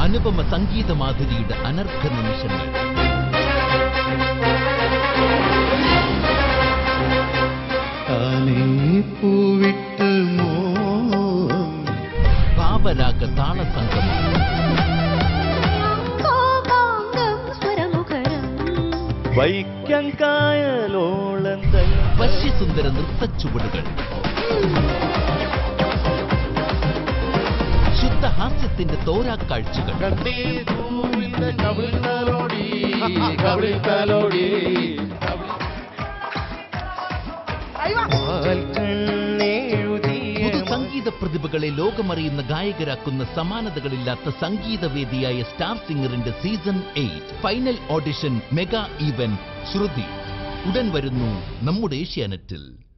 അനുപമ സംഗീത മാധുരിയുടെ അനർഘ നിമിഷങ്ങൾ താനേ പൂവിട്ട് മോഹം ഭാവരാഗ താളസംഗമം കോപാംഗം സ്വരമുഖരം വൈക്കം കായലോളം വശ്യസുന്ദര നൃത്തച്ചുവടുകൾ ശുദ്ധഹാസ്യത്തിന്റെ തോരാക്കാഴ്ചകൾ പുതു സംഗീത പ്രതിഭകളെ ലോകമറിയുന്ന ഗായകരാക്കുന്ന സമാനതകളില്ലാത്ത സംഗീതവേദിയായ സ്റ്റാർ സിംഗറിന്റെ season eight final audition mega event ശ്രുതി ഉടൻ വരുന്നു നമ്മുടെ ഏഷ്യാനെറ്റിൽ